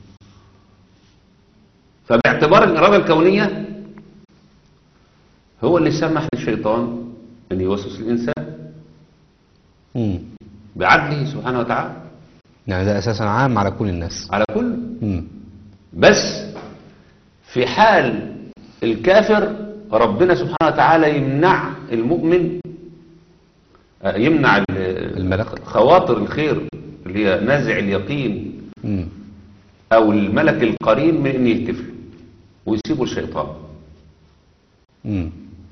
فباعتبار الإرادة الكونية هو اللي سمح للشيطان أن يوسوس الإنسان مم. بعدله سبحانه وتعالى يعني ده أساسا عام على كل الناس على كل مم. بس في حال الكافر ربنا سبحانه وتعالى يمنع المؤمن آه، يمنع ال- الملك. خواطر الخير اللي هي نازع اليقين مم. او الملك القرين من ان يهتف له ويسيبه الشيطان مم.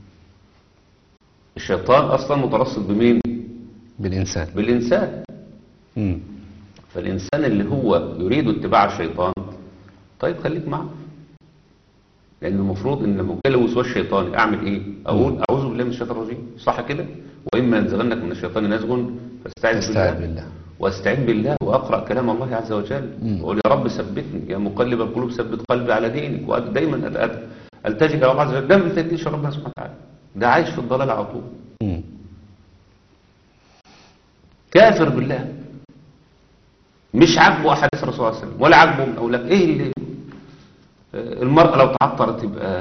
الشيطان اصلا مترصد بمين بالإنسان بالانسان مم. فالانسان اللي هو يريد اتباع الشيطان طيب خليك معه لان المفروض ان لما جالي وسواس شيطاني اعمل ايه اقول اعوذ بالله من الشيطان الرجيم صح كده واما ينزغنك من الشيطان نزغ فاستعذ استعذ بالله بالله واستعين بالله واقرا كلام الله عز وجل مم. واقول يا رب ثبتني يا مقلب القلوب ثبت قلبي على دينك ودايما أت- أت- التجئ الى الله عز وجل ده ما بيفيدنيش ربنا سبحانه وتعالى ده عايش في الضلال على طول مم. كافر بالله مش عاجبه احاديث الرسول صلى الله عليه وسلم ولا عاجبه من اولاد ايه اللي آه، المرأة لو تعطرت تبقى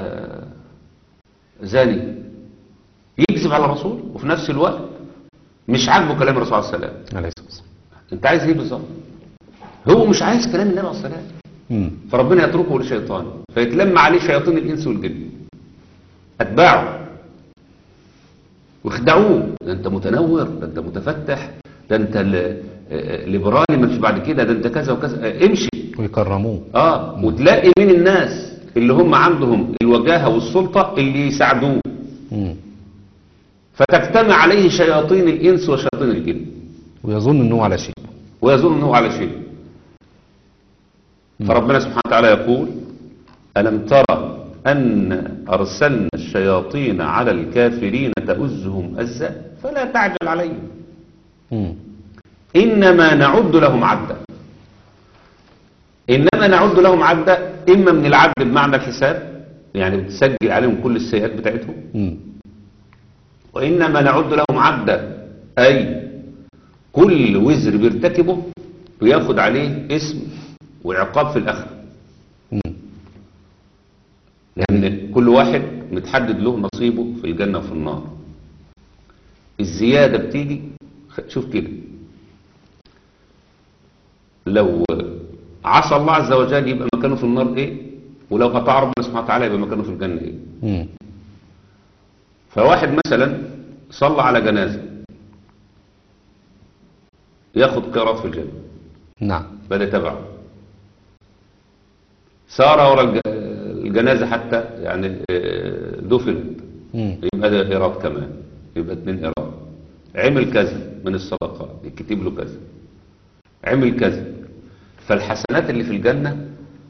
زاني يكذب على الرسول وفي نفس الوقت مش عاجبه كلام الرسول عليه السلام عليه الصلاة والسلام انت عايز ايه بالظبط هو مش عايز كلام النبي عليه السلام مم. فربنا يتركه للشيطان فيتلم عليه شياطين الانس والجن اتباعه واخدعوه ده انت متنور ده انت متفتح ده انت ل- آه، ليبرالي مش بعد كده ده انت كذا وكذا آه، امشي ويكرموه اه وتلاقي من الناس اللي هم عندهم الوجاهه والسلطه اللي يساعدوه مم. فتجتمع عليه شياطين الانس وشياطين الجن ويظن أنه على شيء ويظن انه على شيء فربنا سبحانه وتعالى يقول ألم ترى أن أرسلنا الشياطين على الكافرين تؤزهم أزا فلا تعجل عليهم مم. إنما نعد لهم عدا إنما نعد لهم عدا إما من العد بمعنى الحساب يعني بتسجل عليهم كل السيئات بتاعتهم مم. وإنما نعد لهم عدا أي كل وزر بيرتكبه بياخد عليه اسم وعقاب في الآخرة مم. لأن كل واحد متحدد له نصيبه في الجنة وفي النار الزيادة بتيجي خ- شوف كده لو عصى الله عز وجل يبقى مكانه في النار ايه ولو أطاع ربنا سبحانه وتعالى يبقى مكانه في الجنة ايه مم. فواحد مثلا صلى على جنازة ياخد قيراط في الجنة نعم بدأ تبعه سار ورا الج- الجنازة حتى يعني آه، دفنت مم. يبقى ده قيراط كمان يبقى اتنين قيراط عمل كذا من الصدقات يكتب له كذا عمل كذا فالحسنات اللي في الجنة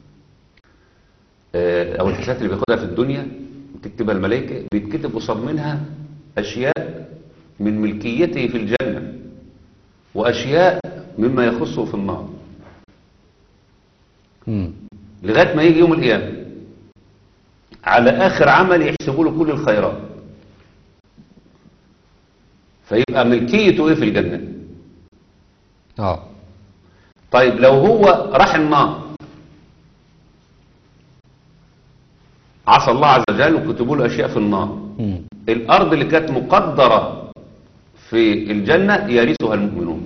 آه، او الحسنات اللي بياخدها في الدنيا بتكتبها الملائكة بيتكتب قصاد منها اشياء من ملكيته في الجنة واشياء مما يخصه في النار مم. لغاية ما يجي يوم القيامة على آخر عمل يحسبوا له كل الخيرات فيبقى ملكيته ايه في الجنة اه طيب لو هو راح النار عصى الله عز وجل وكتبوا له أشياء في النار مم. الأرض اللي كانت مقدرة في الجنة يرثها المؤمنون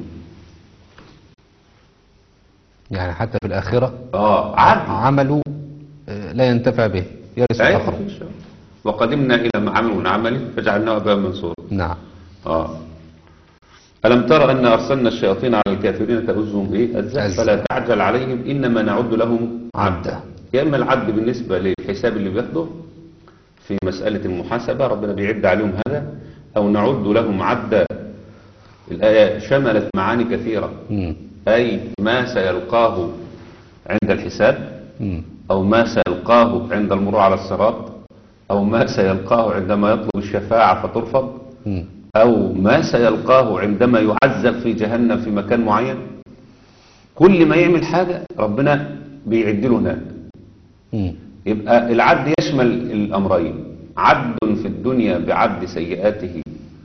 يعني حتى في الآخرة اه عدل عمله آه، لا ينتفع به يرث أيوة، الآخر إن شاء الله. وقدمنا إلى ما عملوا من عمل فجعلناه أبا منصورا نعم آه. ألم تر أن أرسلنا الشياطين على الكافرين تؤزهم إيه أزا أزا. فلا تعجل عليهم إنما نعد لهم عدا. يا إما العد بالنسبة للحساب اللي بياخده في مسألة المحاسبة ربنا بيعد عليهم هذا أو نعد لهم عدا الآية شملت معاني كثيرة مم. أي ما سيلقاه عند الحساب مم. أو ما سيلقاه عند المرور على الصراط أو ما سيلقاه عندما يطلب الشفاعة فترفض مم. أو ما سيلقاه عندما يعذب في جهنم في مكان معين كل ما يعمل حاجة ربنا بيعد له هناك مم. يبقى العد يشمل الأمرين عد في الدنيا بعد سيئاته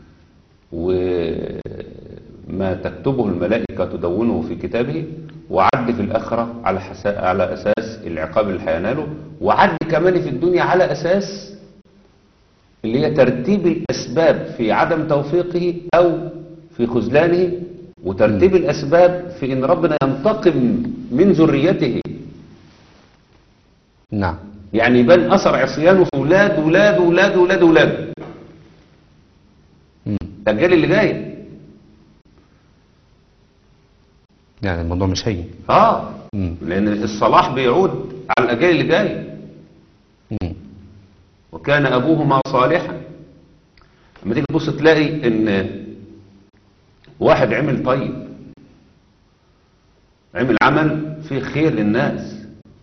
وما تكتبه الملائكة تدونه في كتابه وعد في الآخرة على, حسا... على أساس العقاب اللي هيناله وعد كمان في الدنيا على أساس اللي هي ترتيب الأسباب في عدم توفيقه أو في خذلانه وترتيب الأسباب في إن ربنا ينتقم من ذريته نعم يعني يبان أثر عصيانه في ولاد ولاد ولاد ولاد ولاد مم. الأجيال اللي جاية يعني الموضوع مش هين آه مم. لأن الصلاح بيعود على الأجيال اللي جاية مم. وكان أبوهما صالحا لما تيجي تبص تلاقي إن واحد عمل طيب عمل عمل فيه خير للناس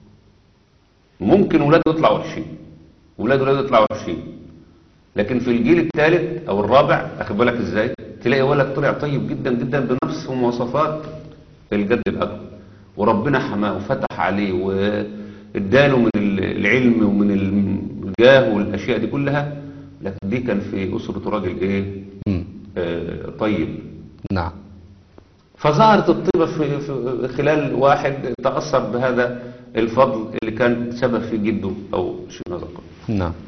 ممكن ولاده يطلعوا وحشين ولاده ولاده يطلعوا وحشين لكن في الجيل الثالث او الرابع اخد بالك ازاي تلاقي ولد طلع طيب جدا جدا بنفس مواصفات الجد الاكبر وربنا حماه وفتح عليه واداله من العلم ومن الجاه والاشياء دي كلها لكن دي كان في اسره راجل ايه مم. آه طيب نعم فظهرت الطيبة في في خلال واحد تأثر بهذا الفضل اللي كان سبب في جده أو شيء من هذا القبيل. نعم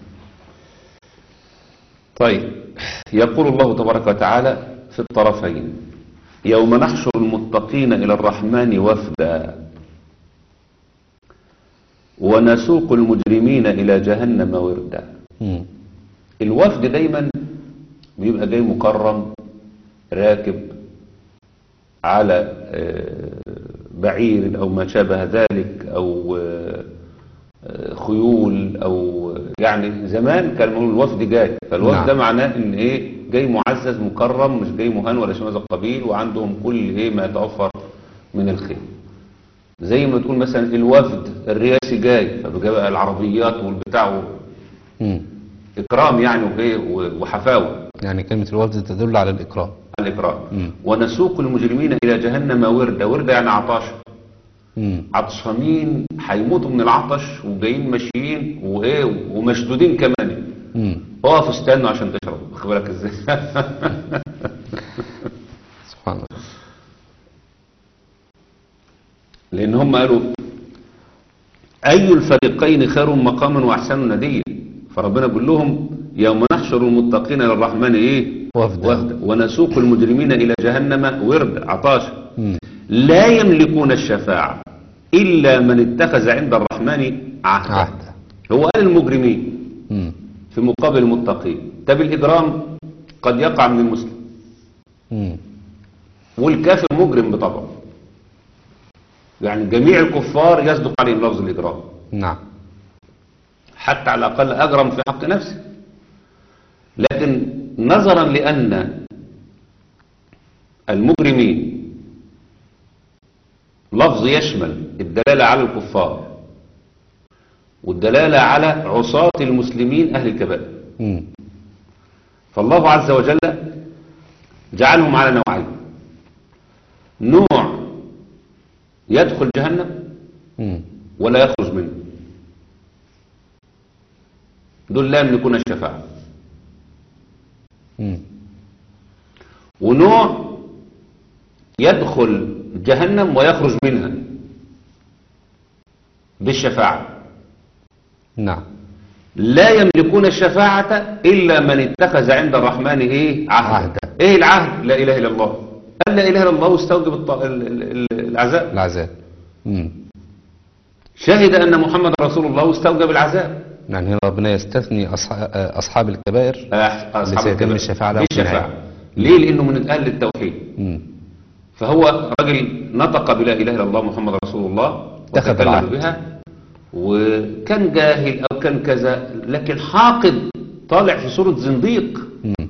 طيب يقول الله تبارك وتعالى في الطرفين يوم نحشر المتقين إلى الرحمن وفدا ونسوق المجرمين إلى جهنم وردا مم. الوفد دايما بيبقى جاي مكرم راكب على آه، بعير أو ما شابه ذلك أو آه، آه، خيول أو يعني زمان كان بيقولوا الوفد جاي فالوفد نعم. ده معناه إن إيه جاي معزز مكرم مش جاي مهان ولا شيء من هذا القبيل وعندهم كل إيه ما يتوفر من الخير زي ما تقول مثلا الوفد الرئاسي جاي فبقى بقى العربيات والبتاع مم. إكرام يعني وإيه وحفاوة يعني كلمة الوفد تدل على الإكرام الإكرام مم. ونسوق المجرمين إلى جهنم وردة وردة يعني عطاش مم. عطشانين هيموتوا من العطش وجايين ماشيين وإيه ومشدودين كمان مم. اقفوا استنوا عشان تشربوا واخد بالك ازاي سبحان الله لأن هم قالوا أي الفريقين خير مقاما وأحسن نديا فربنا بيقول لهم يوم نحشر المتقين للرحمن إيه وفدا. وفدا ونسوق المجرمين إلى جهنم ورد عطاش مم. لا يملكون الشفاعة إلا من اتخذ عند الرحمن عهدا عهدا هو قال المجرمين مم. في مقابل المتقين طب الإجرام قد يقع من المسلم مم. والكافر مجرم بطبعه يعني جميع الكفار يصدق عليهم لفظ الإجرام نعم حتى على الأقل أجرم في حق نفسه لكن نظرا لأن المجرمين لفظ يشمل الدلالة على الكفار والدلالة على عصاة المسلمين أهل الكبائر مم. فالله عز وجل جعلهم على نوعين نوع يدخل جهنم مم. ولا يخرج منه دول لا يملكون الشفاعة مم. ونوع يدخل جهنم ويخرج منها بالشفاعة نعم لا يملكون الشفاعة إلا من اتخذ عند الرحمن إيه عهدا عهدا. إيه العهد لا إله إلا الله قال لا إله إلا الله واستوجب الط- ال- ال- ال- العذاب العذاب مم. شهد أن محمد رسول الله واستوجب العذاب يعني هنا ربنا يستثني أصحاب, أصحاب الكبائر أح- أصحاب لسيتم الكبائر. الشفاعة لهم في بالشفاعة النهاية. ليه لأنه من أهل التوحيد مم. فهو رجل نطق بلا إله إلا الله محمد رسول الله اتخذ وتكلم العهد. بها وكان جاهل أو كان كذا لكن حاقد طالع في صورة زنديق مم.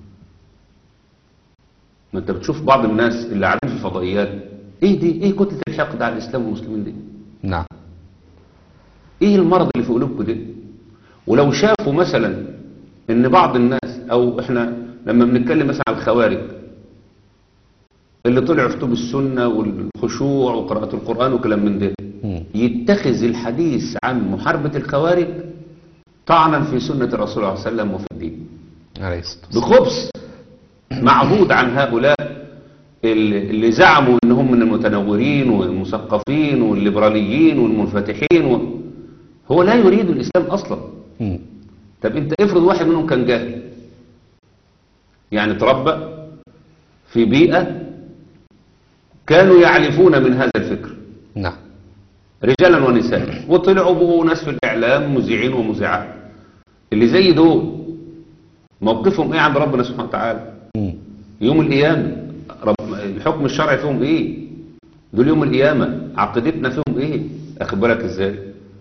ما انت بتشوف بعض الناس اللي قاعدين في الفضائيات ايه دي ايه كتلة الحقد على الاسلام والمسلمين دي نعم ايه المرض اللي في قلوبكم ده ولو شافوا مثلا ان بعض الناس او احنا لما بنتكلم مثلا على الخوارج اللي طلعوا في كتب السنة والخشوع وقراءة القرآن وكلام من ده مم. يتخذ الحديث عن محاربة الخوارج طعنا في سنة الرسول صلى الله عليه وسلم وفي الدين عليه الصلاة والسلام. بخبث معهود عن هؤلاء اللي اللي زعموا انهم من المتنورين والمثقفين والليبراليين والمنفتحين و... هو لا يريد الاسلام اصلا مم. طب انت افرض واحد منهم كان جاهل يعني تربى في بيئة كانوا يعرفون من هذا الفكر نعم رجالا ونساء وطلعوا بقوا ناس في الاعلام مذيعين ومذيعات اللي زي دول موقفهم ايه عند ربنا سبحانه وتعالى مم. يوم القيامة رب الحكم الشرعي فيهم ايه دول يوم القيامة عقيدتنا فيهم ايه اخد بالك ازاي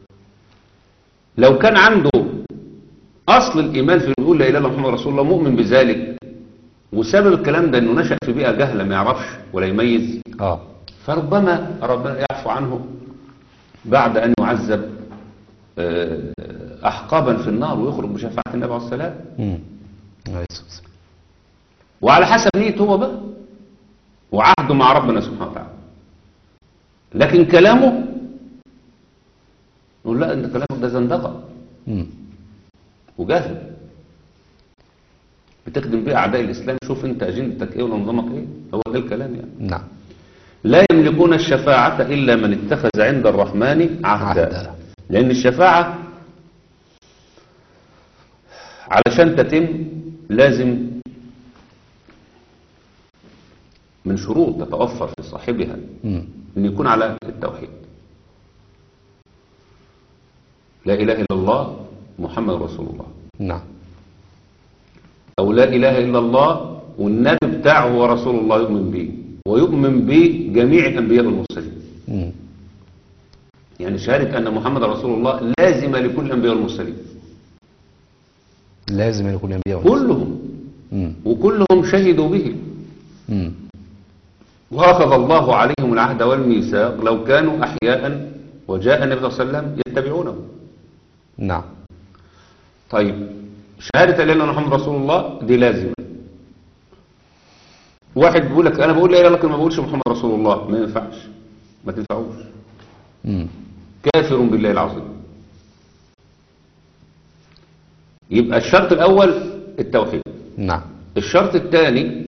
لو كان عنده اصل الايمان في يقول لا اله الا الله محمد رسول الله مؤمن بذلك وسبب الكلام ده انه نشأ في بيئة جهلة ما يعرفش ولا يميز اه فربما ربنا يعفو عنه بعد ان يعذب آه، احقابا في النار ويخرج بشفاعة النبي عليه السلام مم. عليه الصلاة والسلام. وعلى حسب نيته هو بقى وعهده مع ربنا سبحانه وتعالى لكن كلامه نقول لا انت كلامك ده زندقه مم. وجهل بتخدم بيه اعداء الاسلام شوف انت اجندتك ايه ونظامك ايه هو ده الكلام يعني نعم لا يملكون الشفاعة إلا من اتخذ عند الرحمن عهدا عهدا. لأن الشفاعة علشان تتم لازم من شروط تتوفر في صاحبها مم. أن يكون على التوحيد لا إله إلا الله محمد رسول الله نعم أو لا إله إلا الله والنبي بتاعه هو رسول الله يؤمن به ويؤمن به جميع الأنبياء والمرسلين مم. يعني شهادة أن محمد رسول الله لازمة لكل الأنبياء والمرسلين لازم يكون الأنبياء والرسل. كلهم مم. وكلهم شهدوا به مم. وأخذ الله عليهم العهد والميثاق لو كانوا أحياء وجاء النبي صلى الله عليه وسلم يتبعونه نعم طيب شهادة لا إله إلا الله محمد رسول الله دي لازمة واحد بيقول لك أنا بقول لا إله إلا الله لكن ما بقولش محمد رسول الله ما ينفعش ما تنفعوش مم. كافر بالله العظيم يبقى الشرط الأول التوحيد نعم الشرط الثاني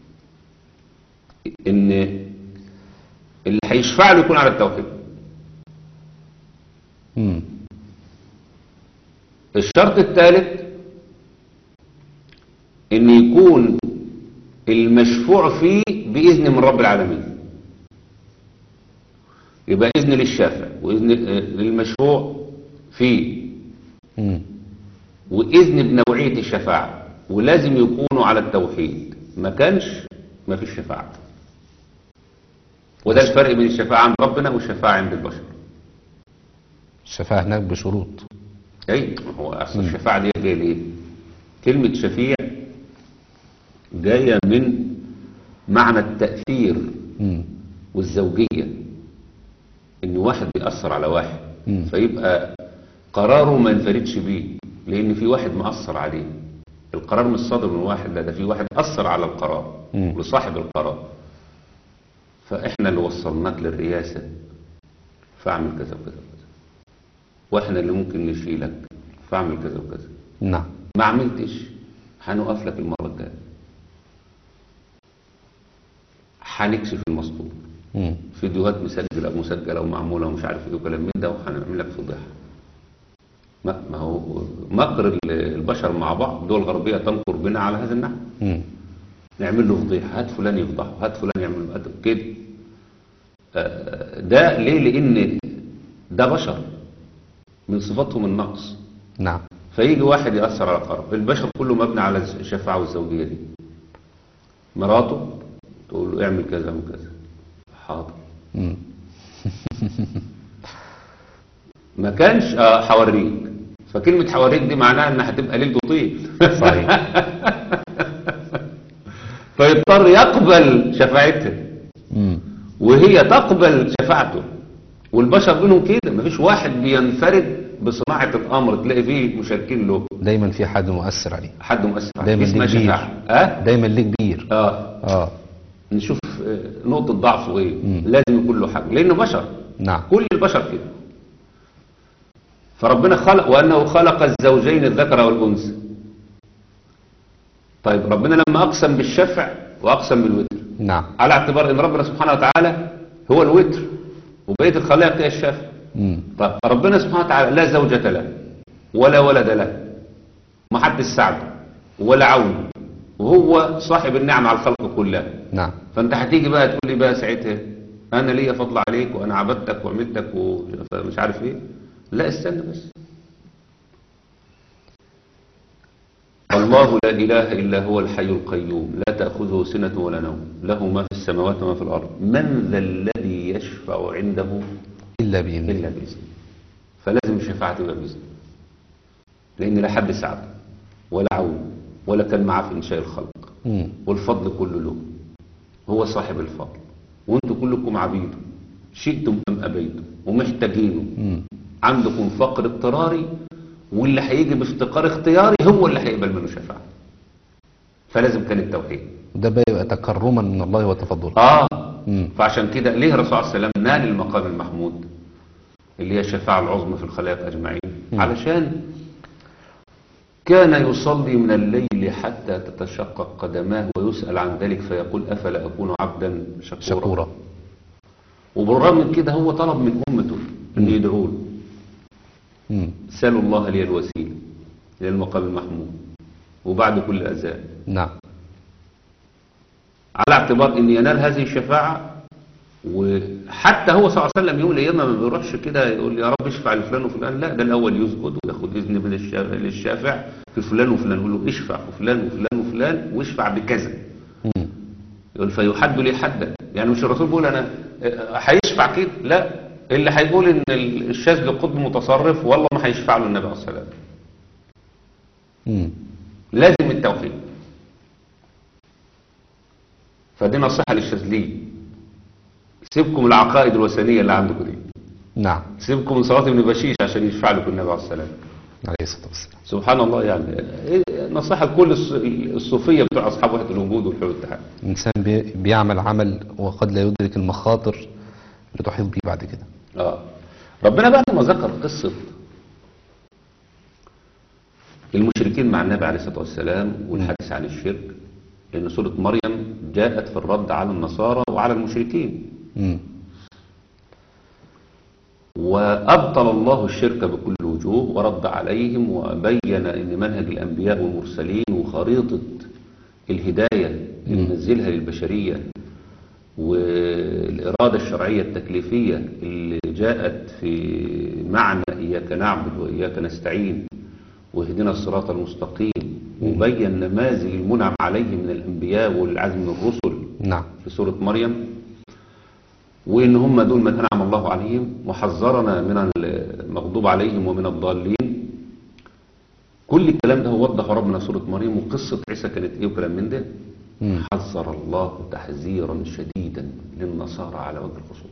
ان اللي هيشفع له يكون على التوحيد مم. الشرط الثالث ان يكون المشفوع فيه بإذن من رب العالمين يبقى إذن للشافع وإذن آه، للمشفوع فيه مم. وإذن بنوعية الشفاعة ولازم يكونوا على التوحيد ما كانش ما فيش شفاعة وده الفرق بين الشفاعة عند ربنا والشفاعة عند البشر الشفاعة هناك بشروط اي هو اصل الشفاعة دي جاية ليه كلمة شفيع جاية من معنى التأثير مم. والزوجية ان واحد بيأثر على واحد مم. فيبقى قراره ما ينفردش بيه لان في واحد مأثر عليه القرار مش صادر من واحد لا ده في واحد أثر على القرار مم. لصاحب القرار فاحنا اللي وصلناك للرئاسة فاعمل كذا وكذا وكذا واحنا اللي ممكن نشيلك فاعمل كذا وكذا نعم ما عملتش هنوقف لك المرة الجاية هنكشف المسطور مم. فيديوهات مسجلة مسجلة ومعمولة ومش عارف ايه وكلام من ده وهنعمل لك فضيحة ما ما هو مكر ال- البشر مع بعض دول غربية تنكر بنا على هذا النحو مم. نعمل له فضيحة هات فلان يفضحه هات فلان يعمل له أدب كده آه، ده ليه لأن ده بشر من صفاتهم النقص نعم فيجي واحد يأثر على قرب البشر كله مبني على الشفاعة والزوجية دي مراته تقول له اعمل كذا وكذا حاضر مم. ما كانش اه حوريك فكلمة حوريك دي معناها انها هتبقى ليلته طيب صحيح فيضطر يقبل شفاعتها مم. وهي تقبل شفاعته والبشر منهم كده مفيش واحد بينفرد بصناعة الأمر تلاقي فيه مشاركين له دايما في حد مؤثر عليه حد مؤثر عليه. دايما اسمها ليه كبير شفاعة اه دايما ليه كبير اه اه نشوف آه، نقطة ضعفه ايه مم. لازم يكون له حاجة لأنه بشر نعم كل البشر كده فربنا خلق وأنه خلق الزوجين الذكر والأنثى طيب ربنا لما أقسم بالشفع وأقسم بالوتر نعم على اعتبار أن ربنا سبحانه وتعالى هو الوتر وبقية الخلائق هي الشفع مم. طيب ربنا سبحانه وتعالى لا زوجة له ولا ولد له ما حد ساعده ولا عون وهو صاحب النعم على الخلق كلها نعم فانت هتيجي بقى تقول لي بقى ساعتها انا ليا فضل عليك وانا عبدتك وعملتك ومش عارف ايه لا استنى بس الله لا اله الا هو الحي القيوم لا تاخذه سنه ولا نوم له ما في السماوات وما في الارض من ذا الذي يشفع عنده إلا بإذنه الا باذنه فلازم الشفاعه تبقى باذنه لان لا حد ساعده ولا عون ولا كان معاه في انشاء الخلق مم. والفضل كله له هو صاحب الفضل وانتم كلكم عبيده شئتم ام ابيتم ومحتاجينه مم. عندكم فقر اضطراري واللي هيجي بافتقار اختياري هو اللي هيقبل منه شفاعه فلازم كان التوحيد ده بقى يبقى تكرما من الله وتفضلا اه مم. فعشان كده ليه الرسول عليه السلام نال المقام المحمود اللي هي الشفاعة العظمى في الخلائق أجمعين مم. علشان كان يصلي من الليل حتى تتشقق قدماه ويسأل عن ذلك فيقول أفلا أكون عبدا شكورا, شكورا وبالرغم من كده هو طلب من أمته أن يدعوا له مم. سألوا الله لي الوسيلة إلى المقام المحمود وبعد كل أذان نعم على اعتبار ان ينال هذه الشفاعة وحتى هو صلى الله عليه وسلم يوم الايام ما بيروحش كده يقول يا رب اشفع لفلان وفلان لا ده الاول يسجد وياخد اذن من الشا- للشافع في فلان وفلان يقول له اشفع وفلان وفلان وفلان واشفع بكذا مم. يقول فيحد لي حدا يعني مش الرسول بيقول انا اه، هيشفع كده لا اللي هيقول ان الشاذ قطب متصرف والله ما هيشفع له النبي عليه الصلاه والسلام مم. لازم التوحيد فدي نصيحه للشاذليين سيبكم العقائد الوثنيه اللي عندكم دي نعم سيبكم من صلاه ابن بشيش عشان يشفع لكم النبي عليه السلام عليه الصلاة والسلام سبحان الله يعني إيه نصيحه لكل الص- الصوفيه بتوع اصحاب وحده الوجود والحب والاتحاد الإنسان بي- بيعمل عمل وقد لا يدرك المخاطر اللي تحيط بيه بعد كده اه ربنا بقى لما ذكر قصه المشركين مع النبي عليه الصلاه والسلام والحديث عن الشرك لان سوره مريم جاءت في الرد على النصارى وعلى المشركين مم. وأبطل الله الشرك بكل وجوه ورد عليهم وبين أن منهج الأنبياء والمرسلين وخريطة الهداية اللي منزلها للبشرية والإرادة الشرعية التكليفية اللي جاءت في معنى إياك نعبد وإياك نستعين واهدنا الصراط المستقيم وبين نماذج المنعم عليه من الأنبياء والعزم من الرسل نعم في سورة مريم وإن هم دول من أنعم الله عليهم وحذرنا من المغضوب عليهم ومن الضالين كل الكلام ده وضح ربنا سورة مريم وقصة عيسى كانت إيه وكلام من ده مم. حذر الله تحذيرا شديدا للنصارى على وجه الخصوص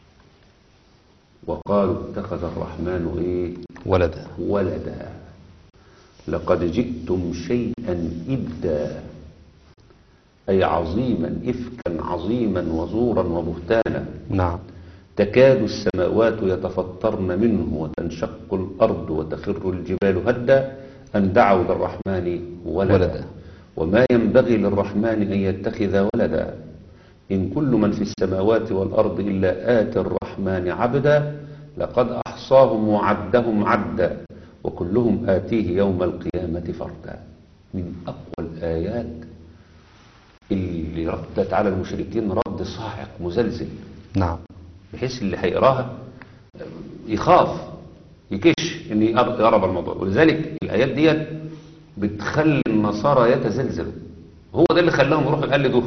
وقالوا اتخذ الرحمن إيه ولدا ولدا لقد جئتم شيئا إدا أي عظيما إفكا عظيما وزورا وبهتانا نعم تكاد السماوات يتفطرن منه وتنشق الأرض وتخر الجبال هدا أن دعوا للرحمن ولدا, ولدا. وما ينبغي للرحمن أن يتخذ ولدا إن كل من في السماوات والأرض إلا آتي الرحمن عبدا لقد أحصاهم وعدهم عدا وكلهم آتيه يوم القيامة فردا من أقوى الآيات اللي ردت على المشركين رد صاعق مزلزل نعم بحيث اللي هيقراها يخاف يكش ان يقرب الموضوع ولذلك الايات ديت بتخلي النصارى يتزلزلوا هو ده اللي خلاهم يروحوا يقلدوا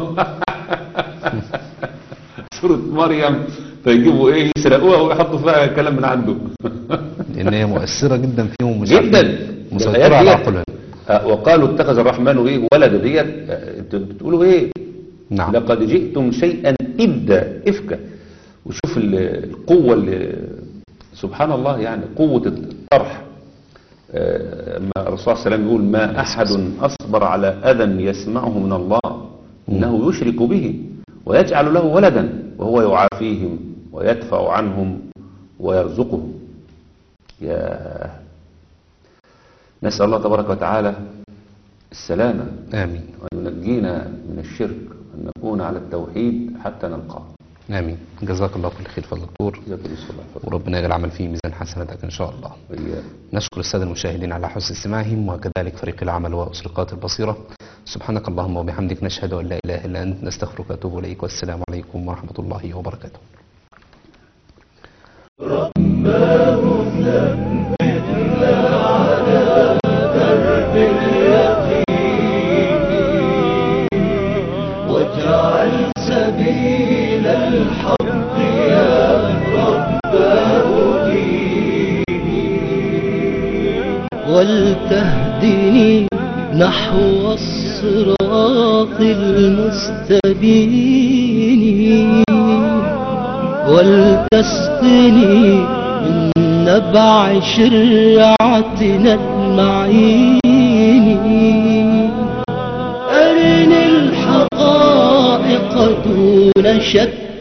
سورة مريم فيجيبوا ايه يسرقوها ويحطوا فيها كلام من عنده لأن هي مؤثرة جدا فيهم مش جدا عارفين مسيطرة الآيات على ديت، عقولهم آه، وقالوا اتخذ الرحمن ايه ولد ديت آه، انتوا بتقولوا ايه نعم لقد جئتم شيئا إدا إفكا وشوف ال- القوة اللي سبحان الله يعني قوة الطرح آه، ما الرسول صلى الله عليه وسلم يقول ما أحد أصبر على أذى يسمعه من الله إنه يشرك به ويجعل له ولدا وهو يعافيهم ويدفع عنهم ويرزقهم يا نسأل الله تبارك وتعالى السلامة آمين وأن ينجينا من الشرك وأن نكون على التوحيد حتى نلقاه آمين جزاك الله كل خير فضل دكتور جزاك الله خير وربنا يجعل العمل فيه ميزان حسناتك إن شاء الله وإياك نشكر السادة المشاهدين على حسن استماعهم وكذلك فريق العمل وأسرقات البصيرة سبحانك اللهم وبحمدك نشهد أن لا إله إلا أنت نستغفرك ونتوب إليك والسلام عليكم ورحمة الله وبركاته واجعل سبيل الحق يا رب هديني ولتهدني نحو الصراط المستبين ولتسقني من نبع شرعتنا المعين أرني الحقائق دون شك